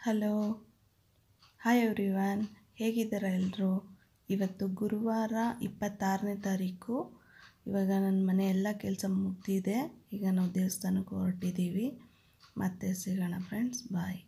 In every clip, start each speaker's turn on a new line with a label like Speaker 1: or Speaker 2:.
Speaker 1: hello hi everyone ಹೇಗಿದ್ದೀರಾ ಎಲ್ಲರೂ ಇವತ್ತು ಗುರುವಾರ ಇಪ್ಪತ್ತಾರನೇ ತಾರೀಕು ಇವಾಗ ನನ್ನ ಮನೆ ಎಲ್ಲ ಕೆಲಸ ಮುಗ್ದಿದೆ ಈಗ ನಾವು ದೇವಸ್ಥಾನಕ್ಕೆ ಹೊರಟಿದ್ದೀವಿ ಮತ್ತೆ ಸಿಗೋಣ ಫ್ರೆಂಡ್ಸ್ ಬಾಯ್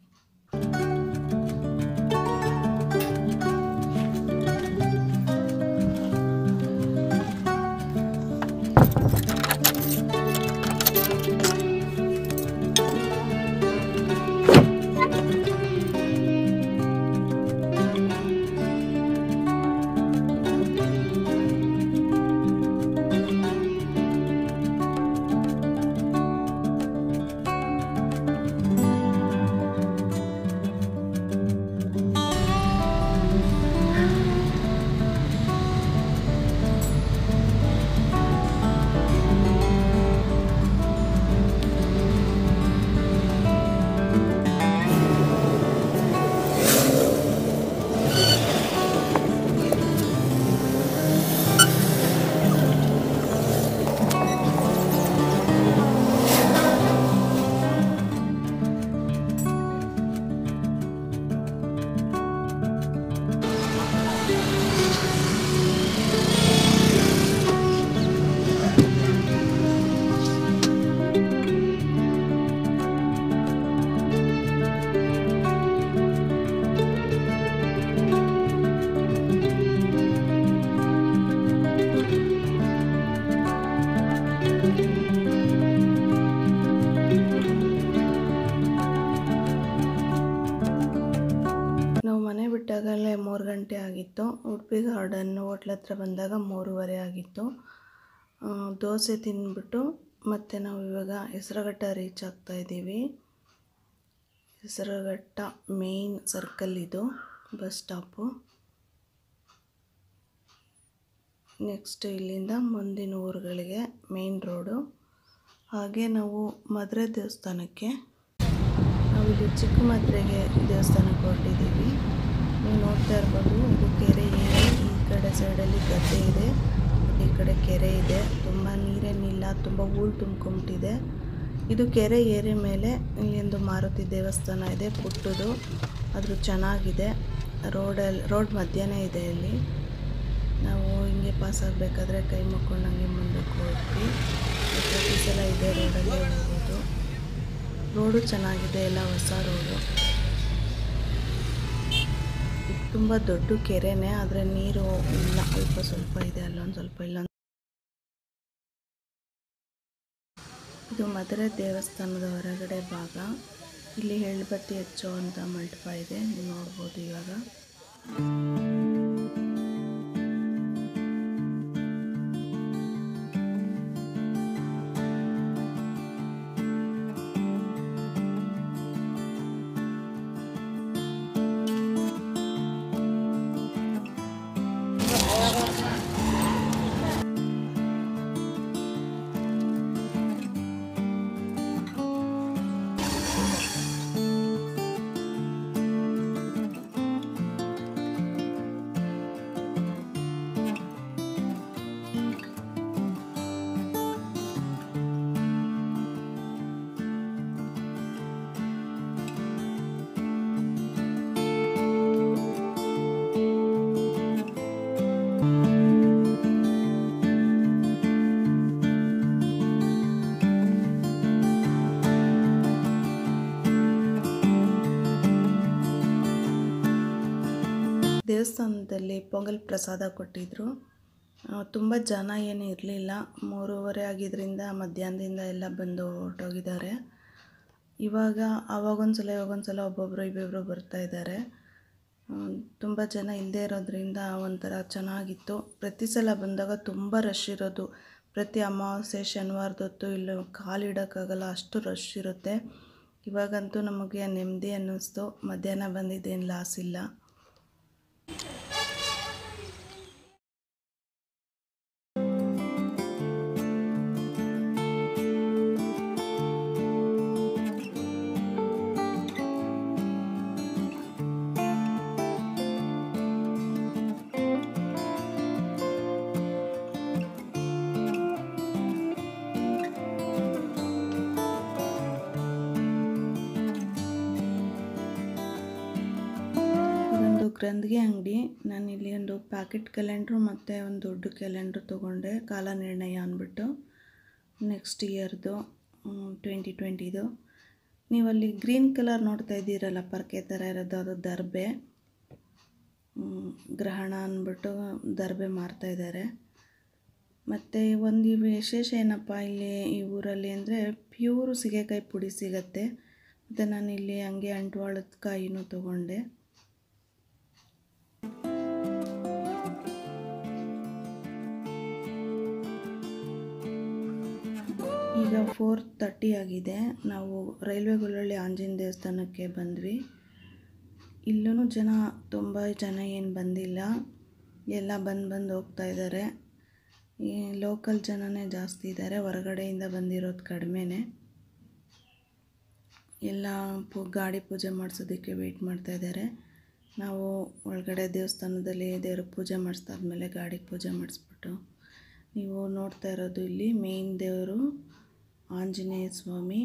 Speaker 1: ನಾವು ಮನೆ ಬಿಟ್ಟಾಗಲೇ ಮೂರು ಗಂಟೆ ಆಗಿತ್ತು ಉಡುಪಿ ಗಾರ್ಡನ್ ಹೋಟ್ಲ್ ಹತ್ರ ಬಂದಾಗ ಮೂರುವರೆ ಆಗಿತ್ತು ಆ, ದೋಸೆ ತಿಂದ್ಬಿಟ್ಟು ಮತ್ತೆ ನಾವು ಇವಾಗ ಹೆಸರುಘಟ್ಟ ರೀಚ್ ಆಗ್ತಾ ಇದ್ದೀವಿ ಹೆಸರುಘಟ್ಟ ಮೇನ್ ಸರ್ಕಲ್ ಇದು ಬಸ್ ಸ್ಟಾಪು ನೆಕ್ಸ್ಟ್ ಇಲ್ಲಿಂದ ಮುಂದಿನ ಊರುಗಳಿಗೆ ಮೇನ್ ರೋಡು ಹಾಗೆ ನಾವು ಮದುವೆ ದೇವಸ್ಥಾನಕ್ಕೆ ನಾವಿಲ್ಲಿ ಚಿಕ್ಕಮದ್ರೆಗೆ ದೇವಸ್ಥಾನಕ್ಕೆ ಹೊರಟಿದ್ದೀವಿ ನೀವು ನೋಡ್ತಾ ಇರ್ಬೋದು ಇದು ಕೆರೆ ಏರಿ ಈ ಕಡೆ ಸೈಡಲ್ಲಿ ಗದ್ದೆ ಇದೆ ಈ ಕಡೆ ಕೆರೆ ಇದೆ ತುಂಬ ನೀರೇನಿಲ್ಲ ತುಂಬ ಹೂಳು ತುಂಬ್ಕೊಂಬಿಟ್ಟಿದೆ ಇದು ಕೆರೆ ಏರಿ ಮೇಲೆ ಇಲ್ಲೊಂದು ಮಾರುತಿ ದೇವಸ್ಥಾನ ಇದೆ ಪುಟ್ಟದು ಆದರೂ ಚೆನ್ನಾಗಿದೆ ರೋಡಲ್ಲಿ ರೋಡ್ ಮಧ್ಯಾಹ್ನ ಇದೆ ಇಲ್ಲಿ ನಾವು ಹಿಂಗೆ ಪಾಸ್ ಆಗಬೇಕಾದ್ರೆ ಕೈ ಮುಕ್ಕೊಂಡು ಹಂಗೆ ಮುಂದಕ್ಕೆ ಹೋದ್ವಿ ಪ್ರತಿ ಸಲ ಇದೇ ರೋಡಲ್ಲೇ ಹೋಗೋದು ರೋಡು ಚೆನ್ನಾಗಿದೆ ಎಲ್ಲ ಹೊಸ ರೋಡು ಇದು ತುಂಬ ದೊಡ್ಡ ಕೆರೆನೇ ಆದರೆ ನೀರು ಇಲ್ಲ ಅಲ್ಪ ಸ್ವಲ್ಪ ಇದೆ ಅಲ್ಲೊಂದು ಸ್ವಲ್ಪ ಇಲ್ಲ ಇದು ಮಧುರೆ ದೇವಸ್ಥಾನದ ಹೊರಗಡೆ ಭಾಗ ಇಲ್ಲಿ ಎಳ್ಬತ್ತಿ ಹಚ್ಚೋ ಅಂತ ಮಂಟಪ ಇದೆ ನೀವು ನೋಡ್ಬೋದು ಇವಾಗ ದೇವಸ್ಥಾನದಲ್ಲಿ ಪೊಂಗಲ್ ಪ್ರಸಾದ ಕೊಟ್ಟಿದ್ದರು ತುಂಬ ಜನ ಏನು ಇರಲಿಲ್ಲ ಮೂರುವರೆ ಆಗಿದ್ದರಿಂದ ಮಧ್ಯಾಹ್ನದಿಂದ ಎಲ್ಲ ಬಂದು ಹೊರಟೋಗಿದ್ದಾರೆ ಇವಾಗ ಆವಾಗೊಂದ್ಸಲ ಇವಾಗೊಂದ್ಸಲ ಒಬ್ಬೊಬ್ಬರು ಇಬ್ಬಿಬ್ಬರು ಬರ್ತಾ ಇದ್ದಾರೆ ತುಂಬ ಜನ ಇಲ್ಲದೇ ಇರೋದ್ರಿಂದ ಒಂಥರ ಚೆನ್ನಾಗಿತ್ತು ಪ್ರತಿ ಸಲ ಬಂದಾಗ ತುಂಬ ರಶ್ ಇರೋದು ಪ್ರತಿ ಅಮಾವಾಸ್ಯೆ ಶನಿವಾರದೊತ್ತು ಇಲ್ಲಿ ಕಾಲಿಡೋಕ್ಕಾಗಲ್ಲ ಅಷ್ಟು ರಶ್ ಇರುತ್ತೆ ಇವಾಗಂತೂ ನಮಗೆ ನೆಮ್ಮದಿ ಅನ್ನಿಸ್ತು ಮಧ್ಯಾಹ್ನ ಬಂದಿದ್ದೇನು ಲಾಸ್ ಇಲ್ಲ ಗ್ರಂಥಿಗೆ ಅಂಗಡಿ ನಾನು ಇಲ್ಲಿ ಒಂದು ಪ್ಯಾಕೆಟ್ ಕ್ಯಾಲೆಂಡ್ರು ಮತ್ತು ಒಂದು ದೊಡ್ಡ ಕ್ಯಾಲೆಂಡ್ರು ತೊಗೊಂಡೆ ಕಾಲ ನಿರ್ಣಯ ಅಂದ್ಬಿಟ್ಟು ನೆಕ್ಸ್ಟ್ ಇಯರ್ದು ಟ್ವೆಂಟಿ ಟ್ವೆಂಟಿದು ನೀವಲ್ಲಿ ಗ್ರೀನ್ ಕಲರ್ ನೋಡ್ತಾ ಇದ್ದೀರಲ್ಲ ಪರ್ಕೆ ಥರ ಇರೋದು ಅದು ದರ್ಬೆ ಹ್ಮ್, ಗ್ರಹಣ ಅಂದ್ಬಿಟ್ಟು ದರ್ಬೆ ಮಾರ್ತಾಯಿದ್ದಾರೆ ಮತ್ತು ಒಂದು ವಿಶೇಷ ಏನಪ್ಪ ಇಲ್ಲಿ ಈ ಊರಲ್ಲಿ ಅಂದರೆ ಪ್ಯೂರು ಸೀಗೆಕಾಯಿ ಪುಡಿ ಸಿಗತ್ತೆ ಮತ್ತು ನಾನು ಇಲ್ಲಿ ಹಂಗೆ ಅಂಟ್ವಾಳದ ಕಾಯಿನೂ ತೊಗೊಂಡೆ ಈಗ ಫೋರ್ ತರ್ಟಿ ಆಗಿದೆ ನಾವು ರೈಲ್ವೆ ಗುಳ್ಳಳ್ಳಿ ಆಂಜನೇಯ ದೇವಸ್ಥಾನಕ್ಕೆ ಬಂದ್ವಿ ಇಲ್ಲೂ ಜನ ತುಂಬ ಜನ ಏನು ಬಂದಿಲ್ಲ ಎಲ್ಲ ಬಂದು ಬಂದು ಹೋಗ್ತಾ ಇದ್ದಾರೆ ಈ ಲೋಕಲ್ ಜನನೇ ಜಾಸ್ತಿ ಇದ್ದಾರೆ ಹೊರಗಡೆಯಿಂದ ಬಂದಿರೋದು ಕಡಿಮೆನೇ ಎಲ್ಲ ಪೂ ಗಾಡಿ ಪೂಜೆ ಮಾಡಿಸೋದಕ್ಕೆ ವೆಯ್ಟ್ ಮಾಡ್ತಾ ಇದ್ದಾರೆ ನಾವು ಒಳಗಡೆ ದೇವಸ್ಥಾನದಲ್ಲಿ ದೇವ್ರ ಪೂಜೆ ಮಾಡಿಸ್ದಾದ್ಮೇಲೆ ಗಾಡಿ ಪೂಜೆ ಮಾಡಿಸ್ಬಿಟ್ಟು ನೀವು ನೋಡ್ತಾ ಇರೋದು ಇಲ್ಲಿ ಮೇನ್ ದೇವರು ಆಂಜನೇಯ ಸ್ವಾಮಿ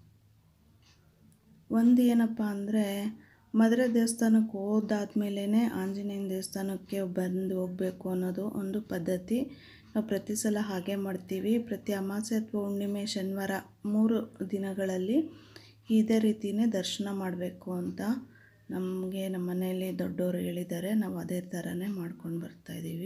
Speaker 1: ಒಂದು ಏನಪ್ಪ ಅಂದರೆ ಮದುವೆ ದೇವಸ್ಥಾನಕ್ಕೆ ಹೋದಾದ್ಮೇಲೆ ಆಂಜನೇಯನ ದೇವಸ್ಥಾನಕ್ಕೆ ಬಂದು ಹೋಗಬೇಕು ಅನ್ನೋದು ಒಂದು ಪದ್ಧತಿ ನಾವು ಪ್ರತಿ ಸಲ ಹಾಗೆ ಮಾಡ್ತೀವಿ ಪ್ರತಿ ಅಮಾವಾಸ್ಯೆ ಅಥವಾ ಹುಣ್ಣಿಮೆ ಶನಿವಾರ ಮೂರು ದಿನಗಳಲ್ಲಿ ಇದೇ ರೀತಿಯೇ ದರ್ಶನ ಮಾಡಬೇಕು ಅಂತ ನಮಗೆ ನಮ್ಮ ಮನೆಯಲ್ಲಿ ದೊಡ್ಡವರು ಹೇಳಿದ್ದಾರೆ ನಾವು ಅದೇ ಥರನೇ ಮಾಡ್ಕೊಂಡು ಬರ್ತಾಯಿದ್ದೀವಿ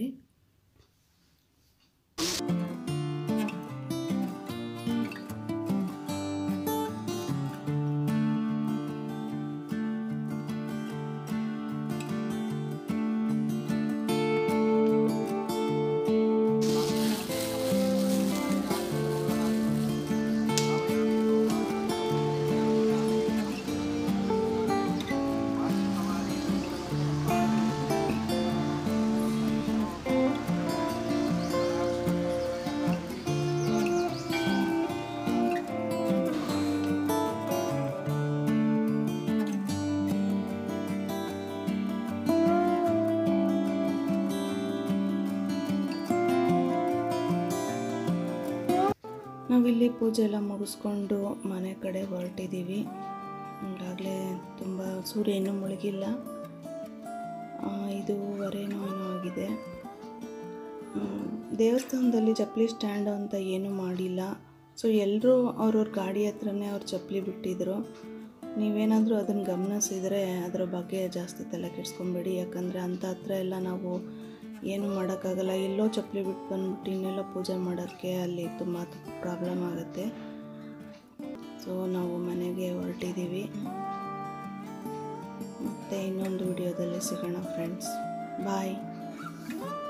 Speaker 1: ನಾವಿಲ್ಲಿ ಪೂಜೆ ಎಲ್ಲ ಮುಗಿಸ್ಕೊಂಡು ಮನೆ ಕಡೆ ಹೊರಟಿದ್ದೀವಿ ಈಗಾಗಲೇ ತುಂಬ ಸೂರ್ಯ ಇನ್ನೂ ಮುಳುಗಿಲ್ಲ ಆ, ಐದೂವರೆನೋ ಏನೋ ಆಗಿದೆ ಹ್ಮ್, ದೇವಸ್ಥಾನದಲ್ಲಿ ಚಪ್ಪಲಿ ಸ್ಟ್ಯಾಂಡು ಅಂತ ಏನೂ ಮಾಡಿಲ್ಲ ಸೊ ಎಲ್ಲರೂ ಅವ್ರವ್ರ ಗಾಡಿ ಹತ್ರನೇ ಅವ್ರ ಚಪ್ಪಲಿ ಬಿಟ್ಟಿದ್ರು ನೀವೇನಾದರೂ ಅದನ್ನು ಗಮನಿಸಿದರೆ ಅದರ ಬಗ್ಗೆ ಜಾಸ್ತಿ ತಲೆ ಕೆಡಿಸ್ಕೊಂಬೇಡಿ ಯಾಕಂದರೆ ಅಂಥ ಹತ್ರ ಎಲ್ಲ ನಾವು ಏನು ಮಾಡೋಕ್ಕಾಗಲ್ಲ ಎಲ್ಲೋ ಚಪ್ಪಲಿ ಬಿಟ್ಟು ಬಂದ್ಬಿಟ್ಟು ಇನ್ನೆಲ್ಲೋ ಪೂಜೆ ಮಾಡೋಕ್ಕೆ ಅಲ್ಲಿ ತುಂಬ ಪ್ರಾಬ್ಲಮ್ ಆಗುತ್ತೆ ಸೊ ನಾವು ಮನೆಗೆ ಹೊರಟಿದ್ದೀವಿ ಮತ್ತು ಇನ್ನೊಂದು ವಿಡಿಯೋದಲ್ಲಿ ಸಿಗೋಣ ಫ್ರೆಂಡ್ಸ್ ಬಾಯ್